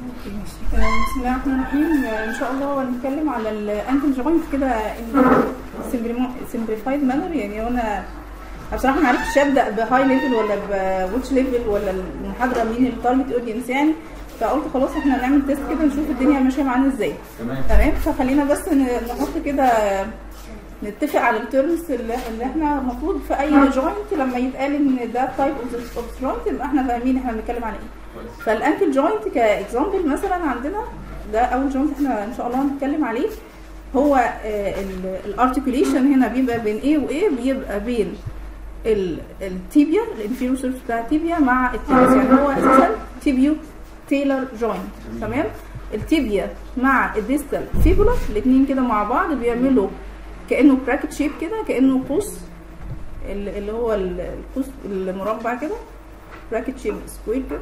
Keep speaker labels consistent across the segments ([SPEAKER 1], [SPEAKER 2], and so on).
[SPEAKER 1] اوكي ماشي آه، بسم الله الرحمن الرحيم آه، ان شاء الله هنتكلم على الانكل جوينت كده سمبليفايد مانر يعني انا بصراحه ما عرفتش ابدا بهاي ليفل ولا بوتش ليفل ولا المحاضره مين التارجت اودينس يعني فقلت خلاص احنا هنعمل تيست كده نشوف الدنيا ماشيه معانا ازاي
[SPEAKER 2] تمام
[SPEAKER 1] تمام فخلينا بس ن- نحط كده نتفق على التيرمز اللي اللي احنا المفروض في اي جوينت لما يتقال ان ده تايب اوف جوينت يبقى احنا فاهمين احنا بنتكلم على ايه
[SPEAKER 2] كويس
[SPEAKER 1] فالانكل جوينت كاكزامبل مثلا عندنا ده اول جوينت احنا ان شاء الله هنتكلم عليه هو الارتكوليشن هنا بيبقى بين ايه وايه بيبقى بين ال- التيبيا الانفيرو سيرفس بتاع التيبيا مع التيبيس يعني هو اساسا تيبيو تيلر جوينت تمام التيبيا مع الديستال فيبولا الاثنين كده مع بعض بيعملوا كانه براكت شيب كده كانه قوس ال- اللي هو ال- القوس المربع كده براكت شيب سكوير كده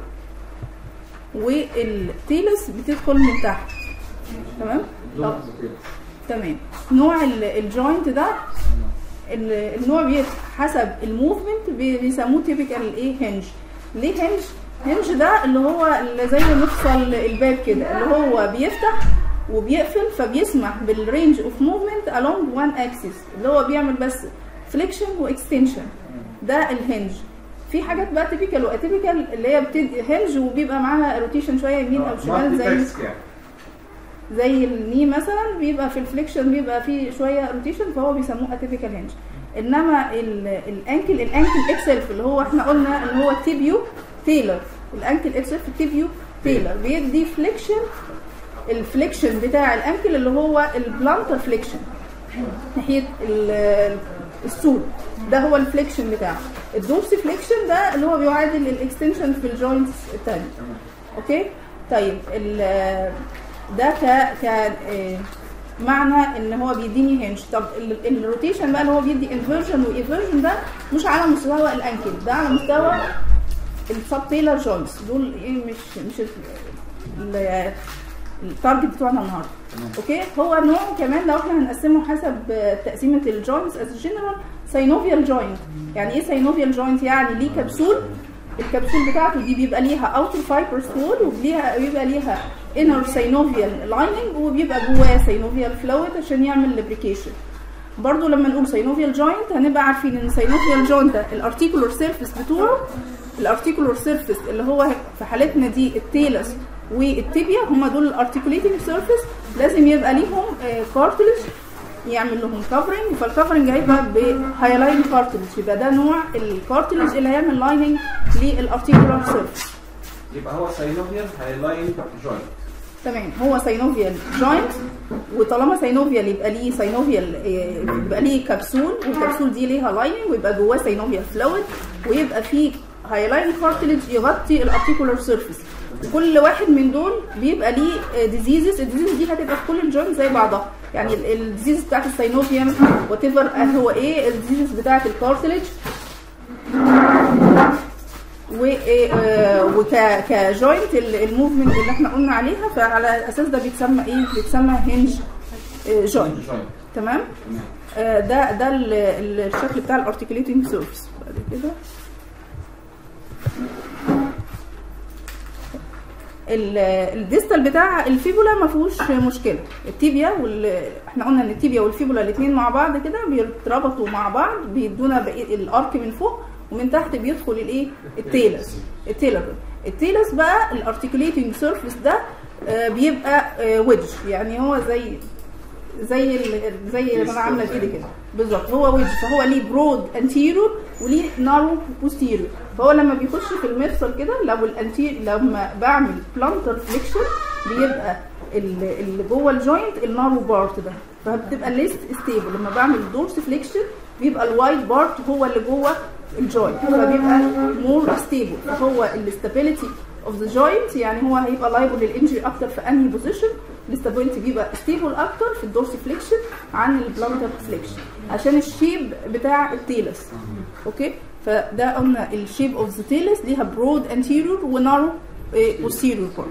[SPEAKER 1] والتيلس بتدخل من تحت تمام
[SPEAKER 2] اللون كده.
[SPEAKER 1] تمام نوع ال- الجوينت ده ال- النوع بي- حسب الموفمنت بي- بيسموه تيبيكال ايه هنج ليه هنج هنج ده اللي هو اللي زي مفصل الباب كده اللي هو بيفتح وبيقفل فبيسمح بالرينج اوف موفمنت along one axis اللي هو بيعمل بس فليكشن واكستنشن ده الهنج في حاجات بقى تيبيكال واتيبيكال اللي هي بتدي هنج وبيبقى معاها روتيشن شويه يمين او شمال
[SPEAKER 2] مالتي
[SPEAKER 1] زي
[SPEAKER 2] تاسك يعني.
[SPEAKER 1] زي الني مثلا بيبقى في الفليكشن بيبقى فيه شويه روتيشن فهو بيسموه اتيبيكال هنج انما ال- الانكل الانكل اكسلف اللي هو احنا قلنا ان هو تيبيو تيلر الانكل اكسلف تيبيو تيلر بيدي فليكشن الفليكشن بتاع الانكل اللي هو البلانتر فليكشن ناحيه ال- السول ده هو الفليكشن بتاعه الدورسي فليكشن ده اللي هو بيعادل الاكستنشن في الجوينتس الثانيه
[SPEAKER 2] تمام
[SPEAKER 1] اوكي طيب ال- ده ك ك آه، معنى ان هو بيديني هنج طب ال- الروتيشن بقى اللي هو بيدي انفرجن وايفرجن ده مش على مستوى الانكل ده على مستوى السب تيلر جوينتس دول ايه مش مش ال- ال- التارجت بتوعنا النهارده
[SPEAKER 2] تمام
[SPEAKER 1] اوكي هو نوع كمان لو احنا هنقسمه حسب آه، تقسيمه الجوينتس از جنرال ساينوفيال جوينت يعني ايه ساينوفيال جوينت يعني ليه كبسول الكبسول بتاعته دي بيبقى ليها اوتر فايبرز وول وبيبقى بيبقى ليها انر ساينوفيال لايننج وبيبقى جواه ساينوفيال فلويد عشان يعمل ليبريكيشن برضو لما نقول ساينوفيال جوينت هنبقى عارفين ان ساينوفيال جوينت ده الارتيكولار سيرفيس بتوعه الارتيكولار سيرفيس اللي هو في حالتنا دي التيلس والتibia هما دول الارتيكوليتنج سيرفيس لازم يبقى ليهم كارتلج يعمل لهم كفرنج فالكفرنج هيبقى بهايلاين كارتلج يبقى ده نوع الكارتلج اللي هيعمل لايننج للارتيكولار سيرفيس
[SPEAKER 2] يبقى هو ساينوفيال هايلاين جوينت
[SPEAKER 1] تمام هو ساينوفيال جوينت وطالما ساينوفيال يبقى ليه ساينوفيال آه، يبقى ليه كبسول والكبسول دي ليها لايننج ويبقى جواه ساينوفيال فلويد ويبقى فيه هايلاين كارتلج يغطي الارتيكولار سيرفيس وكل واحد من دول بيبقى ليه ديزيزز الديزيز دي هتبقى في كل الجوينت زي بعضها يعني الديزيز بتاعت الساينوفيوم وات ايفر هو ايه الديزيز بتاعت الكارتلج و آه، وك كجوينت الموفمنت اللي احنا قلنا عليها فعلى الاساس ده بيتسمى ايه بيتسمى هنج جوينت
[SPEAKER 2] جوينت
[SPEAKER 1] تمام
[SPEAKER 2] تمام
[SPEAKER 1] آه، ده ده ال- ال- الشكل بتاع الارتكليتنج سيرفيس بعد كده ال- الديستال بتاع الفيبولا ما فيهوش مشكله التيبيا وال... احنا قلنا ان التيبيا والفيبولا الاثنين مع بعض كده بيتربطوا مع بعض بيدونا بقية الارك من فوق ومن تحت بيدخل الايه التيلس التيلر التيلس بقى الارتكليتنج سيرفيس ده آه، بيبقى ويدج يعني هو زي زي ال- زي اللي انا عامله بايدي كده بالظبط هو ويدج فهو ليه برود انتيريور وليه نارو بوستيريور فهو لما بيخش في المفصل كده لو الانتير لما بعمل بلانتر فليكشن بيبقى ال- اللي جوه الجوينت النارو بارت ده فبتبقى ليست ستيبل لما بعمل دورس فليكشن بيبقى الوايد بارت هو اللي جوه الجوينت فبيبقى مور ستيبل فهو الاستابيليتي اوف ذا جوينت يعني هو هيبقى لايبل للانجري اكتر في انهي بوزيشن الاستابيليتي بيبقى ستيبل اكتر في الدورسي فليكشن عن البلانتر فليكشن عشان الشيب بتاع التيلس اوكي فده قلنا الشيب اوف ذا تيلس ليها برود انتيريور ونارو بوستيريور بارت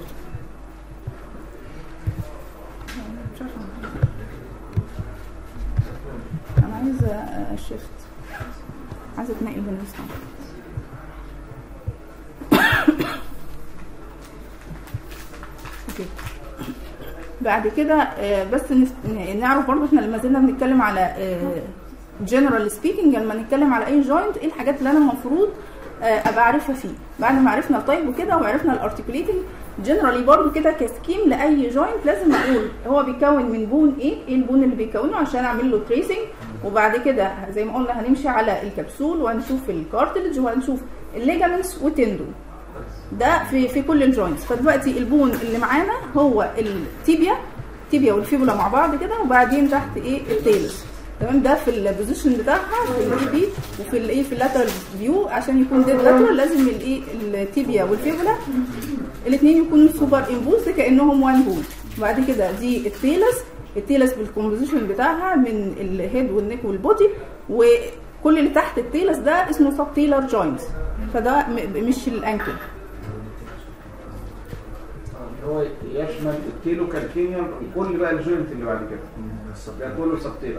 [SPEAKER 1] انا عايزه شيفت عايزه اتنقل بين الاسطح اوكي بعد كده آه، بس نس- ن- نعرف برضو احنا لما زلنا بنتكلم على جنرال سبيكينج لما نتكلم على اي جوينت ايه الحاجات اللي انا المفروض آه، ابقى عارفها فيه بعد ما عرفنا التايب وكده وعرفنا الارتكوليتنج جنرالي برضو كده كسكيم لاي جوينت لازم اقول هو بيتكون من بون ايه ايه البون اللي بيكونه عشان اعمل له تريسنج وبعد كده زي ما قلنا هنمشي على الكبسول وهنشوف الكارتلج وهنشوف الليجامنتس والتندون ده في في كل الجوينتس فدلوقتي البون اللي معانا هو التيبيا التيبيا والفيبولا مع بعض كده وبعدين تحت ايه التيلز تمام ده في البوزيشن بتاعها في البي بي وفي الايه في اللاترال فيو عشان يكون ديد لاترال لازم الايه التيبيا والفيبولا الاثنين يكونوا سوبر امبوز كانهم وان بون بعد كده دي التيلس التيلس بالكومبوزيشن بتاعها من الهيد والنيك والبودي وكل اللي تحت التيلس ده اسمه سب تيلر جوينت فده م- مش الانكل
[SPEAKER 2] هو يشمل التيلو كالكينيوم كل بقى الجوينت اللي بعد كده ده كله سبتيلر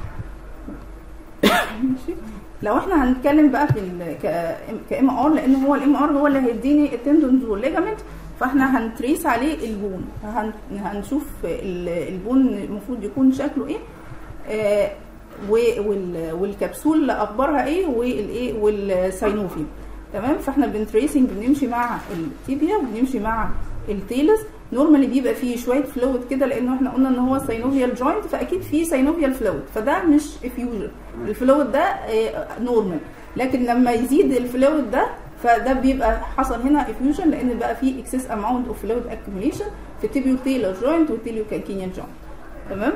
[SPEAKER 1] ماشي لو احنا هنتكلم بقى في ال كام ار لان هو الام ار هو اللي هيديني التندونز والليجامنت فاحنا هنتريس عليه البون هن هنشوف ال- البون المفروض يكون شكله ايه آه و- وال- والكبسول اخبارها ايه والايه والساينوفيوم تمام فاحنا بنتريسنج بنمشي مع التيبيا وبنمشي مع التيلس نورمالي بيبقى فيه شويه فلويد كده لانه احنا قلنا ان هو ساينوفيال جوينت فاكيد فيه ساينوفيال فلويد فده مش افيوجن الفلويد ده نورمال لكن لما يزيد الفلويد ده فده بيبقى حصل هنا افيوجن لان بقى فيه اكسس اماونت اوف فلويد اكيوميليشن في التيبيو تيلر جوينت والتيليو كالكينيان جوينت تمام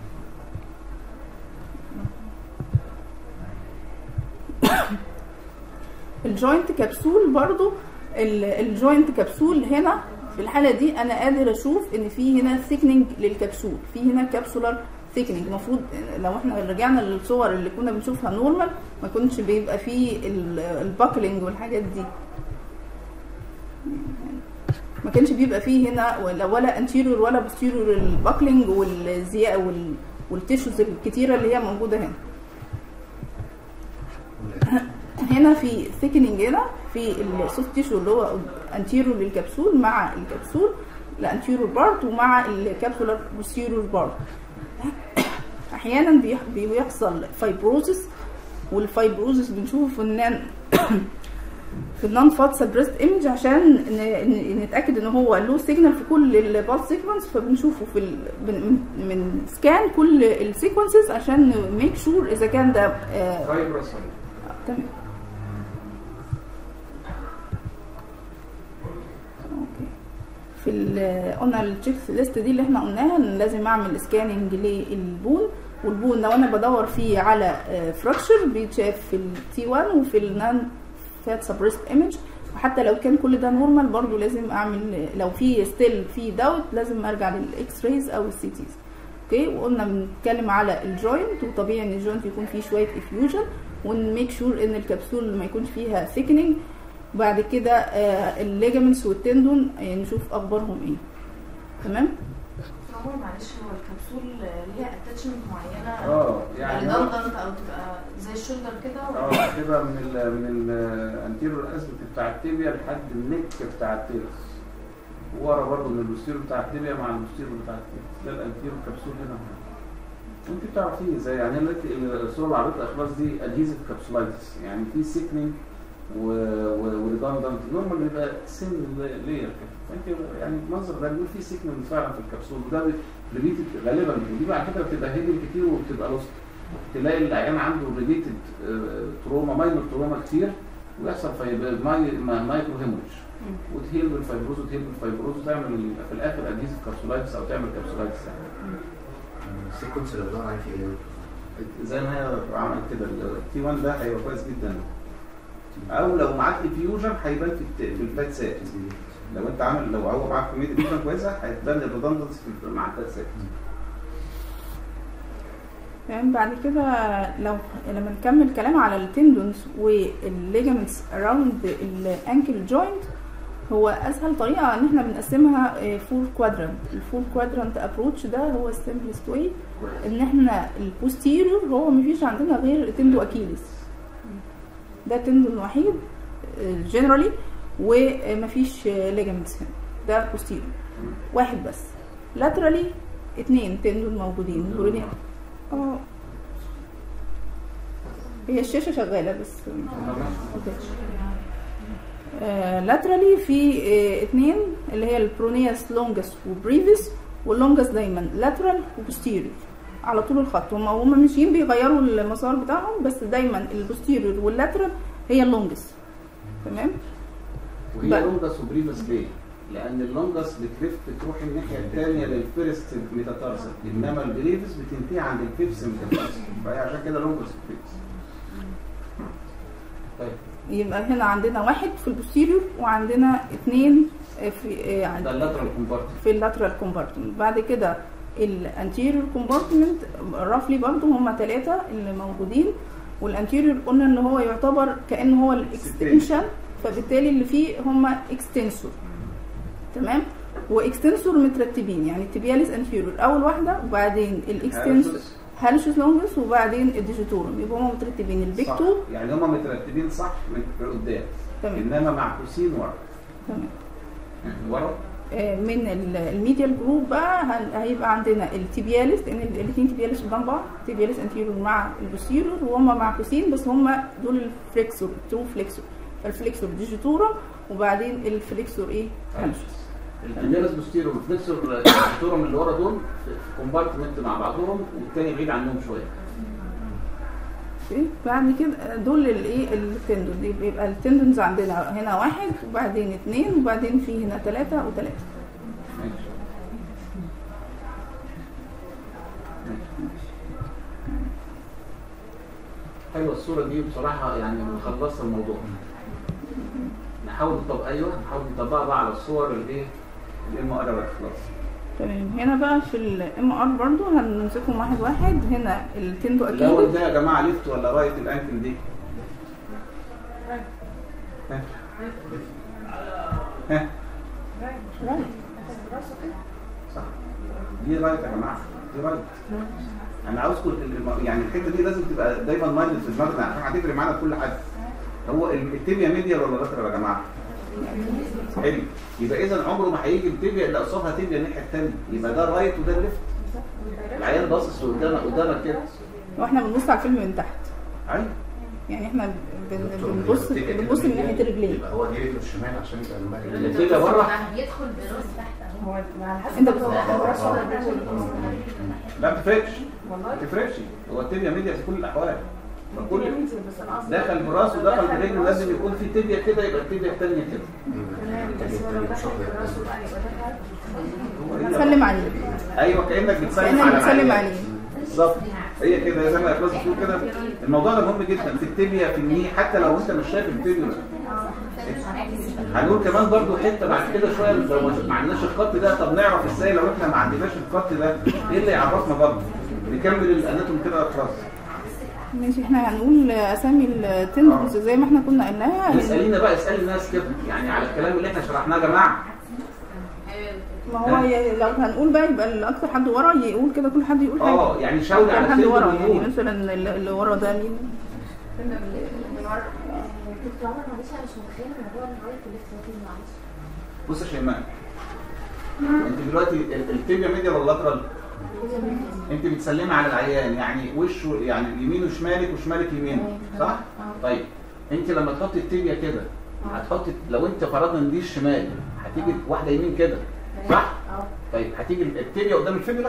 [SPEAKER 1] الجوينت كبسول برضو ال- الجوينت كبسول هنا في الحاله دي انا قادر اشوف ان في هنا ثيكنينج للكبسول في هنا كابسولار ثيكنينج المفروض لو احنا رجعنا للصور اللي كنا بنشوفها نورمال ما كنتش بيبقى فيه الباكلينج والحاجات دي ما كانش بيبقى فيه هنا ولا ولا انتيريور ولا بوستيريور الباكلينج والزياء وال والتيشوز الكتيره اللي هي موجوده هنا هنا في ثيكنينج هنا في السوفت تيشو اللي هو انتيريور للكبسول مع الكبسول الانتيريور بارت ومع الكابسولار بوستيريور بارت احيانا بيح- بيحصل فايبروزس والفايبروزس بنشوفه في النان في النون فات سبريست ايمج عشان ن- ن- نتاكد ان هو له سيجنال في كل البالس سيكونس فبنشوفه في ال... من, من- من سكان كل السيكونسز عشان ميك شور اذا كان ده آه
[SPEAKER 2] فايبرس
[SPEAKER 1] تمام اوكي في ال- قلنا التشيك ليست دي اللي احنا قلناها ان لازم اعمل سكاننج للبون والبون لو انا بدور فيه على فراكشر بيتشاف في التي 1 وفي النان فات سبريست ايمج وحتى لو كان كل ده نورمال برضو لازم اعمل لو في ستيل في داوت لازم ارجع للاكس رايز او السي تيز اوكي وقلنا بنتكلم على الجوينت وطبيعي ان الجوينت يكون فيه شويه افيوجن ونميك شور ان الكبسول ما يكونش فيها ثيكنينج بعد كده الليجامنتس والتندون آه، نشوف اخبارهم ايه تمام
[SPEAKER 3] هو معلش هو الكبسول ليها اتاتشمنت معينه
[SPEAKER 2] اه يعني هو-
[SPEAKER 3] ريدندنت او تبقى زي الشولدر كده ولا
[SPEAKER 2] اه كده من ال من الانتيريور اسبت بتاع التيبيا لحد النك بتاع التيرس ورا برضه من البوستيرو بتاع التيبيا مع البوستيرو بتاع التيرس ده الانتيريور كبسول هنا وانت بتعرفيه ازاي يعني أنا دلوقتي الصور اللي عرضت الاخلاص دي ادهيزيف كابسولايتس يعني في سيكنينج وريدندنت نورمال بيبقى سن لير كده فانت يعني المنظر ده بيقول في سيكنينج فعلا في الكبسول وده ريليتد غالبا ودي على فكره بتبقى هيدن كتير وبتبقى لوست تلاقي العيان عنده ريليتد تروما ماينور تروما كتير ويحصل فايب- ماي مايكرو هيموريج وتهيل بالفايبروز وتهيل بالفايبروز وتعمل في الاخر ادهيزيف كابسولايتس او تعمل كابسولايتس يعني
[SPEAKER 4] السيكونس اللي بدور عليه في ايه؟
[SPEAKER 2] زي ما هي عملت كده التي 1 ده هيبقى كويس جدا او لو معاك افيوجن هيبان في الت- في الفات سات لو انت عامل لو هو معاك كميه افيوجن كويسه هتبان الريدندنس مع الفات سات
[SPEAKER 1] تمام بعد كده لو لما نكمل كلام على التندونز والليجامنتس اراوند الانكل جوينت هو اسهل طريقه ان احنا بنقسمها فور كوادرانت الفور كوادرانت ابروتش ده هو السمبلست واي ان احنا البوستيريور هو مفيش عندنا غير تندو اكيليس ده تندون وحيد جنرالي ومفيش ليجامنتس هنا ده بوستيريور واحد بس لاترالي اتنين تندون موجودين برونيا اه هي الشاشة شغالة بس لاترالي في آه، اتنين اللي هي البرونياس لونجس وبريفيس واللونجس دايما لاترال وبوستيريور على طول الخط هم هم ماشيين بيغيروا المسار بتاعهم بس دايما البوستيريور واللاترال هي اللونجس تمام
[SPEAKER 2] وهي
[SPEAKER 1] بقى.
[SPEAKER 2] لونجس وبريفس ليه؟ لان اللونجس بتلف تروح الناحيه الثانيه للفيرست ميتاتارسل انما البريفس بتنتهي عند الفيفس ميتاتارسل فهي عشان كده لونجس وبريفس طيب
[SPEAKER 1] يبقى هنا عندنا واحد في البوستيريور وعندنا اتنين آه، في آه،
[SPEAKER 2] ده اللاترال كومبارتمنت
[SPEAKER 1] في اللاترال كومبارتمنت بعد كده الانتيريور كومبارتمنت رافلي برضو هم ثلاثة اللي موجودين والانتيريور قلنا ان هو يعتبر كانه هو الاكستنشن فبالتالي اللي فيه هم اكستنسور تمام واكستنسور مترتبين يعني التبياليس انتيريور اول واحده وبعدين الاكستنسور هالشوس لونجس وبعدين الديجيتورم يبقى هم مترتبين البيك
[SPEAKER 2] صح
[SPEAKER 1] تو
[SPEAKER 2] يعني هم مترتبين صح من في قدام
[SPEAKER 1] تمام
[SPEAKER 2] انما معكوسين ورا
[SPEAKER 1] تمام
[SPEAKER 2] ورا
[SPEAKER 1] آه، من ال- الميديال جروب بقى هن- هيبقى عندنا التيبياليس لان الاثنين تيبياليس قدام بعض تيبياليس انتيريور مع البوستيريور وهم معكوسين بس هم دول الفليكسور ترو فليكسور فالفليكسور ديجيتورا وبعدين الفليكسور ايه هالشوس
[SPEAKER 2] الجنرس بوستيرو والفليكسور الدكتورهم اللي ورا دول في كومبارتمنت مع بعضهم والتاني بعيد عنهم شويه
[SPEAKER 1] اوكي بعد كده دول الايه التندون دي بيبقى التندونز عندنا هنا واحد وبعدين اثنين وبعدين في هنا ثلاثة وثلاثة
[SPEAKER 2] ماشي حلوه الصوره دي بصراحه يعني مخلصه الموضوع نحاول طب ايوه نحاول نطبقها بقى على الصور الايه الام ار خلاص
[SPEAKER 1] تمام هنا بقى في الام ار برضو هنمسكهم واحد واحد هنا التندو
[SPEAKER 2] الاول
[SPEAKER 1] اكيد
[SPEAKER 2] ده يا جماعه ليفت ولا رايت الانكل دي ها ها صح دي رايت يا جماعه دي رايت انا عاوزكم ال- الم- يعني الحته دي لازم تبقى دايما مايند في دماغنا عشان هتفرق معانا في كل حاجه هو ال- التibia ميديال ولا لاترال يا جماعه؟ حلو يبقى اذا عمره ما هيجي التibia اللي قصادها تibia الناحيه الثانيه يبقى ده الرايت وده الليفت العيال باصص قدامك قدامك كده
[SPEAKER 1] واحنا بنبص على الفيلم من تحت
[SPEAKER 2] ايوه
[SPEAKER 1] يعني احنا بن- بنبص بنبص من ناحيه الرجلين
[SPEAKER 4] يبقى هو جري الشمال عشان يبقى المهد
[SPEAKER 2] التibia بره
[SPEAKER 3] يدخل براس تحت اهو
[SPEAKER 5] هو على حسب
[SPEAKER 1] انت
[SPEAKER 5] هو
[SPEAKER 1] بتبقى-
[SPEAKER 5] هو راسه ولا رجله.
[SPEAKER 2] لا ما تفرقش
[SPEAKER 5] والله
[SPEAKER 2] ما تفرقش هو التibia ميديال في كل الاحوال فكل
[SPEAKER 5] كل يمكن بس انا قصدي
[SPEAKER 2] دخل براسه ودخل برجله لازم يكون في تibia كده يبقى التibia الثانيه كده
[SPEAKER 5] تمام بس هو لو دخل براسه بقى يبقى دخل
[SPEAKER 2] هو هي-
[SPEAKER 1] سلم عليه
[SPEAKER 2] ايوه كانك بتسلم
[SPEAKER 1] كانك
[SPEAKER 2] على
[SPEAKER 1] بتسلم
[SPEAKER 2] العيال.
[SPEAKER 1] عليه
[SPEAKER 2] بالظبط هي كده زي ما الاخلاص بتقول كده الموضوع ده مهم جدا في التبيا في الني حتى لو انت مش شايف التبيا هنقول كمان برضو حته بعد كده شويه لو ما- ما عندناش الخط ده طب نعرف ازاي لو احنا ما عندناش الخط ده ايه اللي يعرفنا برضو نكمل الاناتوم كده خلاص
[SPEAKER 1] ماشي احنا هنقول اسامي التندونز زي ما احنا كنا قلناها
[SPEAKER 2] اسالينا بقى اسالي الناس كده يعني على الكلام اللي احنا شرحناه يا جماعه
[SPEAKER 1] ما هو ي- لو هنقول بقى يبقى الاكتر حد ورا يقول كده كل حد يقول حاجه
[SPEAKER 2] اه يعني شاوري
[SPEAKER 1] اكتر
[SPEAKER 2] على
[SPEAKER 1] حد
[SPEAKER 2] سيد
[SPEAKER 1] ورا يعني
[SPEAKER 2] الجمهور
[SPEAKER 1] مثلا اللي اللي ورا ده مين
[SPEAKER 3] دكتور عمر معلش انا مش متخيله موضوع الرايت والليفت ده معلش
[SPEAKER 2] بص يا شيماء انت دلوقتي ال- التبيا ميديا ولا لاترال انت بتسلمي على العيان يعني وشه يعني يمينه شمالك وشمالك يمينه صح طيب انت لما تحطي التبيا كده هتحطي لو انت فرضنا ان دي الشمال هتيجي واحده يمين كده صح
[SPEAKER 3] اه
[SPEAKER 2] طيب هتيجي التبيا قدام الفيبولا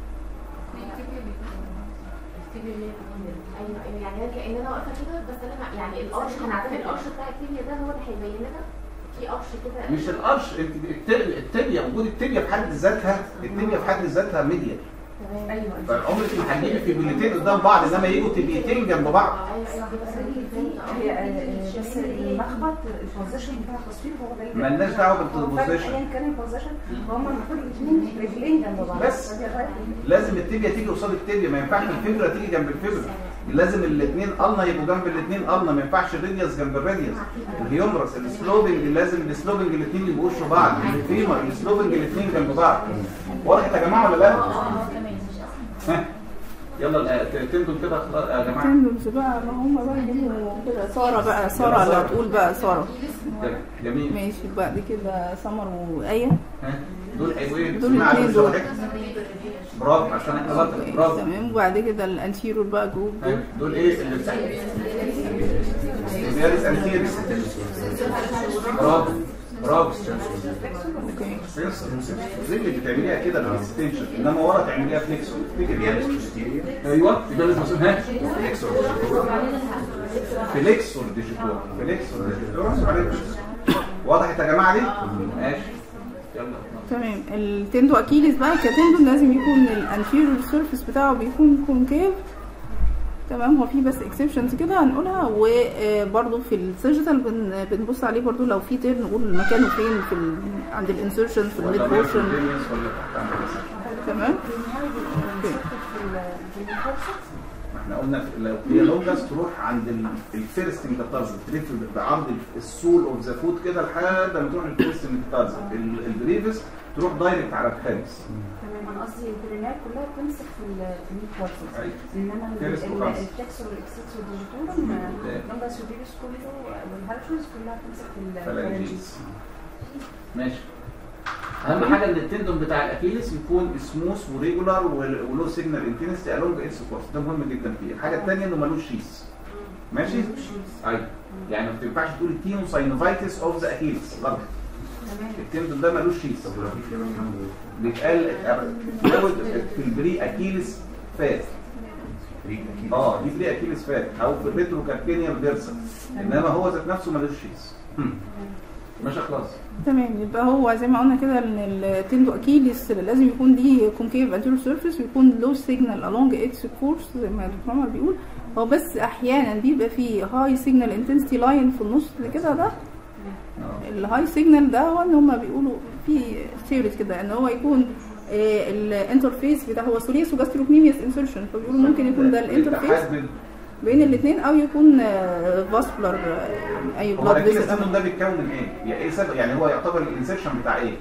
[SPEAKER 3] ايوه ايوه يعني انا كان انا واقفه كده بس انا يعني القرش كان عارفه القرش بتاع الكيمياء ده هو اللي هيبين لنا في قرش كده
[SPEAKER 2] مش القرش انت التبيا التبيا وجود التبيا في حد ذاتها التبيا في حد ذاتها ميديا
[SPEAKER 3] تمام
[SPEAKER 5] ايوه
[SPEAKER 2] فعمرك ما هتجيبي فيبولتين قدام بعض انما يجوا تبيتين جنب بعض
[SPEAKER 3] ايوه ايوه بس
[SPEAKER 5] هي آه، بس المخبط البوزيشن بتاع التصوير هو ده اللي-
[SPEAKER 2] ملناش دعوه
[SPEAKER 5] هو فعلا
[SPEAKER 2] بالبوزيشن
[SPEAKER 5] ايا كان البوزيشن هما المفروض الاثنين رجلين جنب بعض
[SPEAKER 2] بس. لازم التبيا تيجي قصاد التبيا ما ينفعش الفبره تيجي جنب الفبره لازم الاثنين قلنا يبقوا جنب الاثنين قلنا ما ينفعش الريديوس جنب الريديوس الهيومرس السلوبنج لازم السلوبنج الاثنين يبقوا وش بعض الفيمر السلوبنج الاثنين جنب بعض وضحت يا جماعه ولا لا؟ ها يلا تنتم كده خلاص يا جماعه
[SPEAKER 1] التندونز بقى ما هم بقى يجيبوا كده ساره بقى ساره اللي هتقول بقى ساره
[SPEAKER 2] جميل
[SPEAKER 1] ماشي بعد كده سمر وآية
[SPEAKER 2] ها
[SPEAKER 6] دول هيبقوا ايه؟
[SPEAKER 1] دول
[SPEAKER 6] اسمها
[SPEAKER 1] الاثنين
[SPEAKER 6] على
[SPEAKER 1] دول.
[SPEAKER 6] مستوى برافو عشان احنا غلط
[SPEAKER 1] أوكي،
[SPEAKER 6] برافو
[SPEAKER 1] تمام وبعد كده الانتيرور بقى جروب دول
[SPEAKER 6] ها، دول ايه اللي تحت ستيريس انتيريس برافو برافو
[SPEAKER 1] اوكي
[SPEAKER 6] زي اللي بتعمليها كده بالاكستنشن انما ورا تعمليها فليكسور تفتكر
[SPEAKER 4] بيانس
[SPEAKER 6] يعني
[SPEAKER 4] بوستيريور
[SPEAKER 6] ايوه يبقى لازم مسؤول ها
[SPEAKER 4] فليكسور
[SPEAKER 6] فليكسور ديجيتور فليكسور ديجيتور ركزوا عليه. وضحت يا جماعه دي ماشي يلا
[SPEAKER 1] تمام التندو اكيليس بقى كتندو لازم يكون الانتيريور سيرفيس بتاعه بيكون كونكيف تمام هو في بس اكسبشنز كده هنقولها وبرده في السيرجيتال بن بنبص عليه برده لو في تير نقول مكانه فين في ال... عند الانسرشن في الميد
[SPEAKER 6] ولا
[SPEAKER 1] بورشن
[SPEAKER 6] ميركوريوس ولا تحت عند الرسم.
[SPEAKER 1] تمام
[SPEAKER 6] ما احنا قلنا في- لو هي لونجاس تروح عند ال- الفيرست ميتاتارزل تلف بعرض السول اوف ذا فوت كده لحد ما تروح للفيرست ميتاتارزل ال- البريفس تروح دايركت على الخامس
[SPEAKER 5] تمام انا قصدي البرينات كلها بتمسك في ال- في الميد بارسل
[SPEAKER 6] أيوة.
[SPEAKER 5] انما ال-
[SPEAKER 6] فيرست
[SPEAKER 5] ال-
[SPEAKER 6] وخمسة.
[SPEAKER 5] التكسور والاكسكسور ديجيتورم
[SPEAKER 6] إيه.
[SPEAKER 5] لونجا سوبيريس كله والهالشوز كلها بتمسك في ال-
[SPEAKER 6] فلانجيز ماشي اهم حاجه ان التندون بتاع الاكيليس يكون سموث وريجولار ولو سيجنال انتنسيتي الونج اتس كورس ده مهم جدا فيه الحاجه الثانيه انه ملوش شيس ماشي ايوه يعني ما تنفعش تقول تينو ساينوفايتس اوف ذا اكيليس غلط
[SPEAKER 5] تمام
[SPEAKER 6] التندون ده ملوش شيس
[SPEAKER 4] طب ولو في فيبر كام
[SPEAKER 6] بيتقال زود في البري اكيليس فات
[SPEAKER 4] ريك اكيد
[SPEAKER 6] اه دي بري اكيليس فات او في الريترو كاربينيال فيرسا انما هو ذات نفسه ملوش شيس هم. ماشي خلاص
[SPEAKER 1] تمام يبقى هو زي ما قلنا كده ان التندو اكيليس لازم يكون دي كونكيف انتيريور سيرفيس ويكون لو سيجنال along اتس كورس زي ما الدكتور عمر بيقول هو بس احيانا بيبقى فيه هاي سيجنال انتنسيتي لاين في النص كده ده
[SPEAKER 6] آه.
[SPEAKER 1] الهاي سيجنال ده هو ان هم بيقولوا في ثيوريز كده ان هو يكون الانترفيس بتاع هو سوليس وجاستروكنيميوس انسرشن فبيقولوا ممكن يكون ده الانترفيس
[SPEAKER 6] الاتحاد بين-
[SPEAKER 1] بين الاثنين او يكون فاسكولار اي
[SPEAKER 6] هو
[SPEAKER 1] بلاد
[SPEAKER 6] الاكيد
[SPEAKER 1] فيسل
[SPEAKER 6] السندروم ده بيتكون من ايه؟ يعني ايه سبب يعني هو يعتبر الانسرشن بتاع ايه؟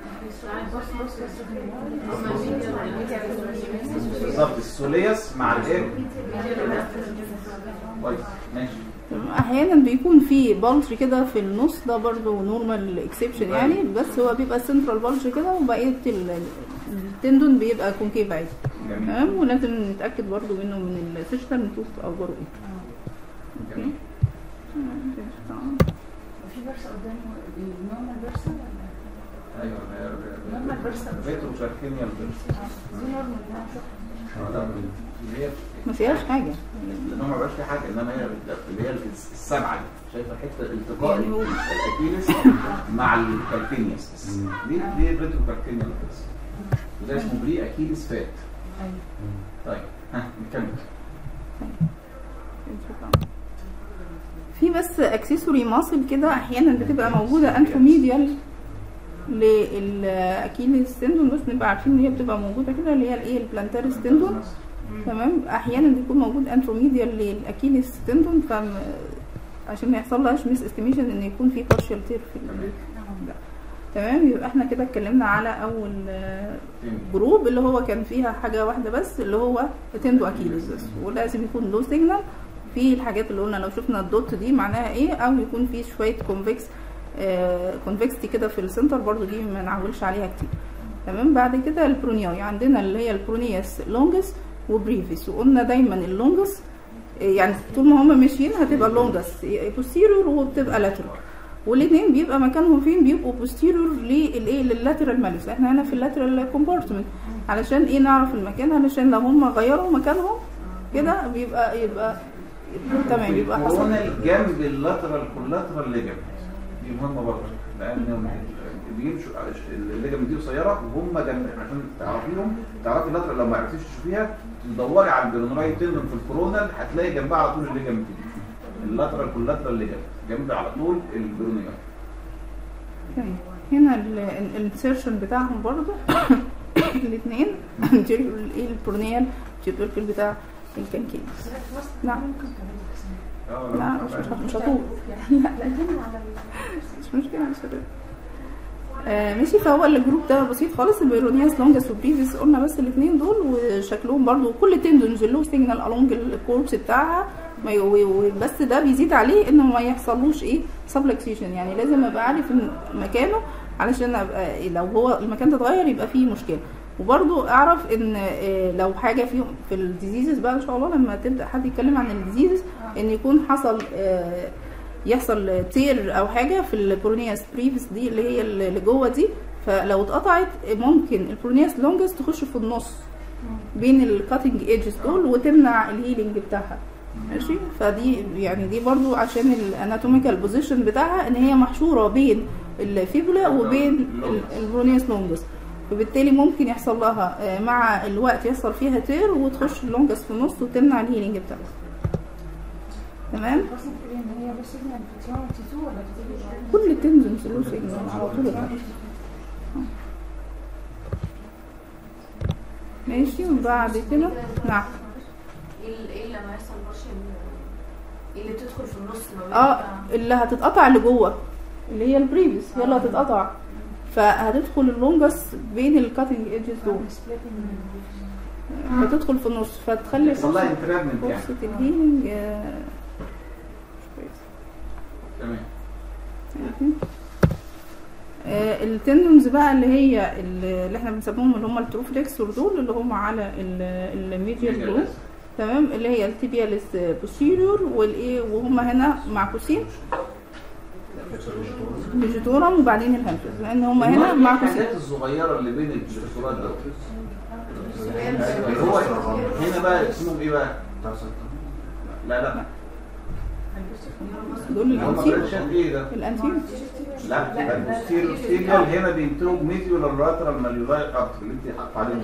[SPEAKER 6] بالظبط السوليوس مع الايه؟ كويس ماشي
[SPEAKER 1] احيانا بيكون في بلج كده في النص ده برضو نورمال اكسبشن يعني بس هو بيبقى سنترال بلج كده وبقيه ال- التندون بيبقى كونكيف عادي
[SPEAKER 6] جميل
[SPEAKER 1] تمام ولازم نتاكد برضو منه من السيستم نشوف اخباره ايه
[SPEAKER 6] جميل
[SPEAKER 5] وفي برسه قدامه النورمال برسه ولا
[SPEAKER 6] ايوه
[SPEAKER 5] نورمال برسه
[SPEAKER 6] ريترو كاركينيال بيرس
[SPEAKER 5] دي نورمال لا صح
[SPEAKER 6] اللي هي
[SPEAKER 1] ما فيهاش حاجه
[SPEAKER 6] لان هو ما بقاش في حاجه انما هي اللي هي السبعه دي شايفه حته التقاء
[SPEAKER 1] يعني هو-
[SPEAKER 6] الاكيلس مع الكالكينيوس دي دي الريترو كالكينيال بس وده اسمه بري اكيلس فات
[SPEAKER 5] ايوه
[SPEAKER 6] طيب ها نكمل
[SPEAKER 1] في بس اكسسوري ماسل كده احيانا بتبقى موجوده انتروميديال للاكيليس تندون بس نبقى عارفين ان هي بتبقى موجوده كده اللي هي الايه البلانتاريس تندون تمام احيانا بيكون موجود انتروميديال للاكيليس تندون ف عشان ما يحصل لهاش ميس استيميشن ان يكون في بارشال تير في ال- لا. تمام يبقى احنا كده اتكلمنا على اول آه، جروب اللي هو كان فيها حاجه واحده بس اللي هو تندو اكيليس بس ولازم يكون لو سيجنال في الحاجات اللي قلنا لو شفنا الدوت دي معناها ايه او يكون في شويه كونفكس كونفكستي كده في السنتر برضو دي ما نعولش عليها كتير تمام بعد كده البرونياي عندنا اللي هي البرونياس لونجس وبريفيس وقلنا دايما اللونجس يعني طول ما هم ماشيين هتبقى اللونجس بوستيرور وبتبقى لاترال والاثنين بيبقى مكانهم فين بيبقوا بوستيرور للايه لللاترال مالوس احنا هنا في اللاترال كومبارتمنت علشان ايه نعرف المكان علشان لو هم غيروا مكانهم كده بيبقى يبقى تمام يبقى حصل
[SPEAKER 6] كورونال جنب اللاترال كولاترال ليجمنت دي مهمه برضه لان بيمشوا الليجمنت دي قصيره وهم جنب عشان تعرفيهم تعرفي اللاترال لو ما عرفتيش تشوفيها تدوري على الجرونراي تندون في الكورونال هتلاقي جنبها على طول الليجمنت دي اللاترال كولاترال ليجمنت جنب على طول البرونيال
[SPEAKER 1] تمام. هنا الانسيرشن بتاعهم برضو الاثنين ايه البرونيال تيوبركل بتاع الكنكين نعم لا مش مش مش هطول لا لا مش مشكلة مش هطول آه ماشي فهو الجروب ده بسيط خالص البيرونياس لونجس وبريفيس قلنا بس الاثنين دول وشكلهم برضو كل تندونز له سيجنال الونج الكورس بتاعها ما ي- و- و- بس ده بيزيد عليه انه ما يحصلوش ايه سبلكسيشن يعني لازم ابقى عارف إن مكانه علشان ابقى لو هو المكان ده اتغير يبقى فيه مشكله وبرضو اعرف ان آه، لو حاجه فيهم في الديزيزز بقى ان شاء الله لما تبدا حد يتكلم عن الديزيزز ان يكون حصل آه، يحصل تير او حاجه في البرونياس بريفس دي اللي هي اللي جوه دي فلو اتقطعت ممكن البرونياس لونجس تخش في النص بين الكاتنج ايدجز دول وتمنع الهيلينج بتاعها ماشي فدي يعني دي برضو عشان الاناتوميكال بوزيشن بتاعها ان هي محشوره بين الفيبولا وبين ال- البرونياس لونجس فبالتالي ممكن يحصل لها آه، مع الوقت يحصل فيها تير وتخش اللونجس في النص وتمنع الهيلينج بتاعها تمام
[SPEAKER 5] بس بتقولي ان هي بس سيجنال في تي 1 وتي 2 ولا تي
[SPEAKER 1] كل التنزنز له سيجنال على طول ماشي وبعد كده نعم
[SPEAKER 3] ايه ال- ايه لما يحصل بارشل ايه اللي بتدخل في النص ما بين
[SPEAKER 1] اه اللي هتتقطع اللي جوه اللي هي البريفيس هي اللي هتتقطع فهتدخل اللونجس بين الكاتنج ايدجز دول فتدخل في النص فتخلي
[SPEAKER 6] يحصل لها
[SPEAKER 1] فرصة
[SPEAKER 6] انترابمنت يعني
[SPEAKER 1] فرصة الهيلينج آه، مش كويسة.
[SPEAKER 6] تمام
[SPEAKER 1] آه، التندونز بقى اللي هي اللي احنا بنسموهم اللي هم التروفليكسور دول اللي هم على الميديال جروب تمام اللي هي التيبياليس بوستيريور والايه وهم هنا معكوسين فيجيتورم وبعدين الهنفس لان هم هنا معكوسين
[SPEAKER 6] الحاجات الصغيره اللي بين الفيجيتورات ده هو هنا بقى اسمهم ايه بقى؟ لا لا
[SPEAKER 1] دول
[SPEAKER 6] هم
[SPEAKER 1] الانتير
[SPEAKER 6] برانشات ايه ده؟
[SPEAKER 1] الانتير
[SPEAKER 6] لا يبقى البوستيريور البوستيريور هنا بينتجوا ميديولار لاترال ماليولاي ارتر اللي انت حاطه عليهم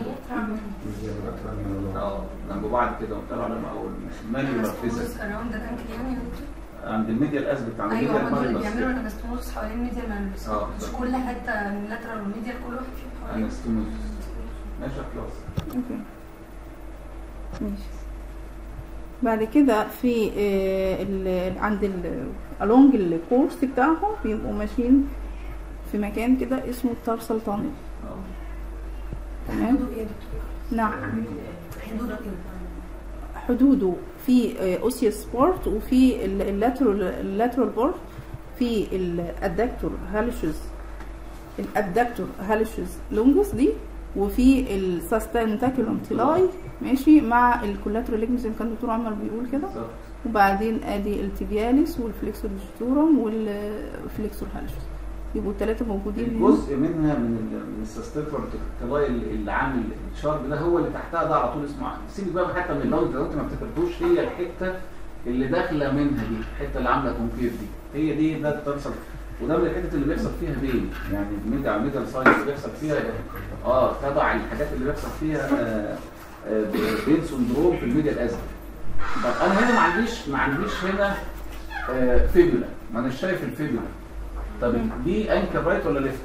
[SPEAKER 6] اه جنب بعض كده وبتاع على او المانيولار فيزيك
[SPEAKER 7] الراوند ده كان يعني
[SPEAKER 6] عند الميديال اسبت عند
[SPEAKER 7] ايوه
[SPEAKER 6] الميديال
[SPEAKER 7] هم دول اللي
[SPEAKER 6] ماليولاس
[SPEAKER 7] بيعملوا انستموس حوالين الميديا مانوس
[SPEAKER 6] اه
[SPEAKER 7] مش كل حته من اللاترال والميديا كل واحد فيهم حوالين
[SPEAKER 6] انستموس ماشي خلاص
[SPEAKER 1] اوكي ماشي بعد كده في آه، ال- عند ال along الكورس بتاعهم بيبقوا ماشيين في مكان كده اسمه التارسال تانل
[SPEAKER 6] اه
[SPEAKER 1] تمام نعم
[SPEAKER 7] حدوده كده
[SPEAKER 1] حدوده في اوسيوس بورت وفي اللاترال اللاترال بورت في الادكتور هالشز الادكتور هالشز لونجس دي وفي الساستنتاكولوم تيلاي ماشي مع الكولاترال ليجمز زي ما كان الدكتور عمر بيقول كده
[SPEAKER 6] بالظبط
[SPEAKER 1] وبعدين ادي التيبياليس والفليكسور فيجيتورم والفليكسور هالشز يبقوا الثلاثه موجودين هنا.
[SPEAKER 6] جزء منها من ال- من السستيفر التلاي اللي عامل الشارب ده هو اللي تحتها ده على طول اسمه عقل. سيبك بقى حتى من اللون لو انت ما بتفتكرتوش هي الحته اللي داخله منها دي الحته اللي عامله كونكير دي هي دي ده الترسل وده من الحتت اللي بيحصل فيها بين يعني الميديا على الميديا ساينس اللي بيحصل فيها اه تبع الحاجات اللي بيحصل فيها آه آه بين سندروم في الميديا الازرق طب انا هنا ما عنديش ما عنديش هنا آه فيبولا ما انا شايف الفيبولا طب دي انكر رايت ولا ليفت؟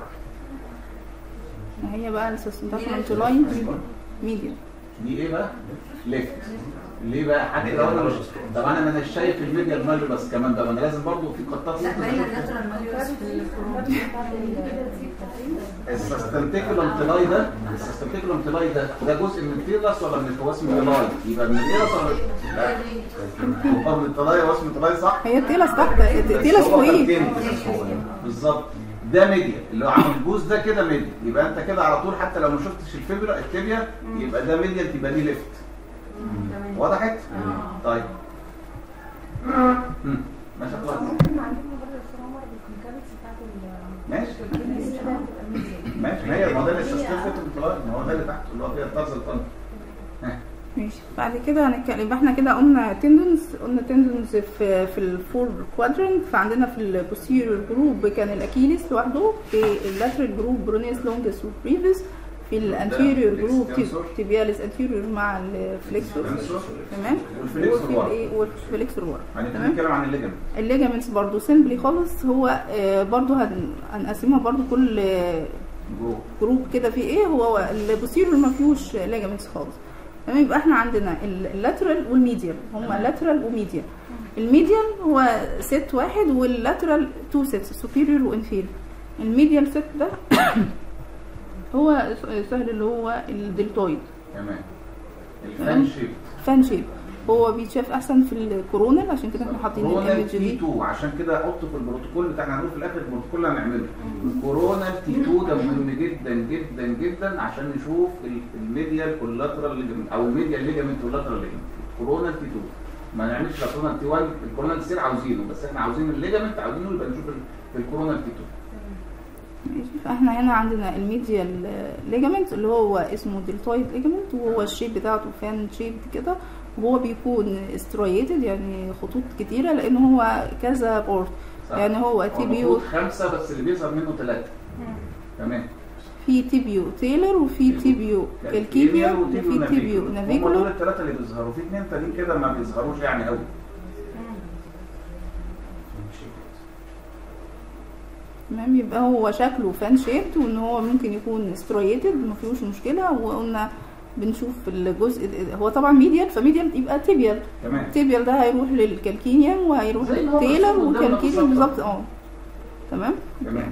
[SPEAKER 1] هي بقى الساستنتاكولوم تيلاي ميديا
[SPEAKER 6] دي ايه بقى؟ ليفت ليه بقى حتى لو انا مش طب انا ما انا شايف الميديا المالبس كمان ده ما انا لازم برضه في قطات
[SPEAKER 7] لا
[SPEAKER 6] ممكن
[SPEAKER 7] باين
[SPEAKER 6] أشوفها.
[SPEAKER 7] اللاترال ماليوس في الفروع
[SPEAKER 6] السستنتيكولوم تلاي ده السستنتيكولوم تلاي ده ده جزء من التيرس ولا من الكواسم تلاي يبقى من التيرس ولا لا هو من التلاي واسم التلاي صح
[SPEAKER 1] هي التيلس تحت التيلس
[SPEAKER 6] بس هو
[SPEAKER 1] فوقيه
[SPEAKER 6] خارجين. بالظبط ده ميديا اللي هو عامل البوز ده كده ميديا يبقى انت كده على طول حتى لو ما شفتش الفيبرا التibia يبقى ده ميديا تبقى دي ليفت وضحت طيب مم. ماشي خلاص
[SPEAKER 5] ممكن نعلمهم برضه الدكتور عمر بالكونكافيتس بتاعت ال
[SPEAKER 6] ماشي
[SPEAKER 5] الكيس ده بتبقى ميديا.
[SPEAKER 6] ماشي ما هي ما ده السستنتيكولوم تلاي ما هو ده اللي تحت اللي هو فيها الطرز الطن
[SPEAKER 1] ماشي بعد كده هنتكلم يبقى احنا كده قلنا تندونز قلنا تندونز في في الفور كوادرنت فعندنا في البوستيريور جروب كان الاكيليس لوحده في اللاترال جروب برونيس لونجس وبريفيس في الانتيريور جروب تيبياليس انتيريور مع الفليكسور تمام
[SPEAKER 6] والفليكسور ورا.
[SPEAKER 1] وفي الايه والفليكسور ورا
[SPEAKER 6] يعني
[SPEAKER 1] تمام
[SPEAKER 6] بنتكلم عن الليجمنت
[SPEAKER 1] الليجامنتس برضو سيمبلي خالص هو آه، برضو هن- هنقسمها برضو كل آه،
[SPEAKER 6] جوه
[SPEAKER 1] جروب كده فيه ايه هو البوستيريور ما فيهوش ليجامنتس خالص تمام يبقى احنا عندنا اللاترال والميديال هما لاترال وميديال الميديال هو ست واحد واللاترال تو سيتس سوبيريور وانفيريور الميديال ست ده هو سهل اللي هو الدلتويد
[SPEAKER 6] تمام الفان شيب
[SPEAKER 1] فان شيب هو بيتشاف احسن في الكورونا عشان كده احنا حاطين
[SPEAKER 6] كورونا
[SPEAKER 1] الايمج
[SPEAKER 6] تي
[SPEAKER 1] دي
[SPEAKER 6] 2 عشان كده حطه في البروتوكول بتاعنا هنقول في الاخر البروتوكول اللي هنعمله كورونا تي 2 ده مهم جدا جدا جدا عشان نشوف ال- الميديال كولاترال ليجمنت او الميديال ليجمنت كولاترال ليجمنت كورونا تي 2 ما نعملش لا كورونا تي 1 الكورونا تي عاوزينه بس احنا عاوزين الليجمنت عاوزينه يبقى نشوف ال- في الكورونا تي 2
[SPEAKER 1] ماشي فاحنا هنا عندنا الميديال ليجامنت اللي هو اسمه دلتويد ليجامنت وهو الشيب بتاعته فان شيب كده وهو بيكون سترويتد يعني خطوط كتيره لان هو كذا بورت
[SPEAKER 2] صح.
[SPEAKER 1] يعني هو تي بيو
[SPEAKER 2] المفروض خمسه بس اللي بيظهر منه ثلاثه تمام
[SPEAKER 1] في تي بيو تيلر وفي تي بيو كالكيبيا وفي تي بيو
[SPEAKER 6] هم دول
[SPEAKER 1] نافيكولار
[SPEAKER 6] الثلاثه اللي بيظهروا في اثنين تانيين كده ما بيظهروش يعني قوي
[SPEAKER 1] تمام يبقى هو شكله فان شيبت وان هو ممكن يكون سترويتد ما فيهوش مشكله وقلنا بنشوف الجزء هو طبعا ميديال فميديال يبقى تيبيال
[SPEAKER 6] تمام
[SPEAKER 1] التيبيال ده هيروح للكالكينيوم وهيروح
[SPEAKER 2] زي ما هو
[SPEAKER 1] للتيلر
[SPEAKER 2] مرسوم قدامنا
[SPEAKER 1] وكالكينيوم
[SPEAKER 2] بالظبط.
[SPEAKER 1] بالظبط اه تمام
[SPEAKER 6] تمام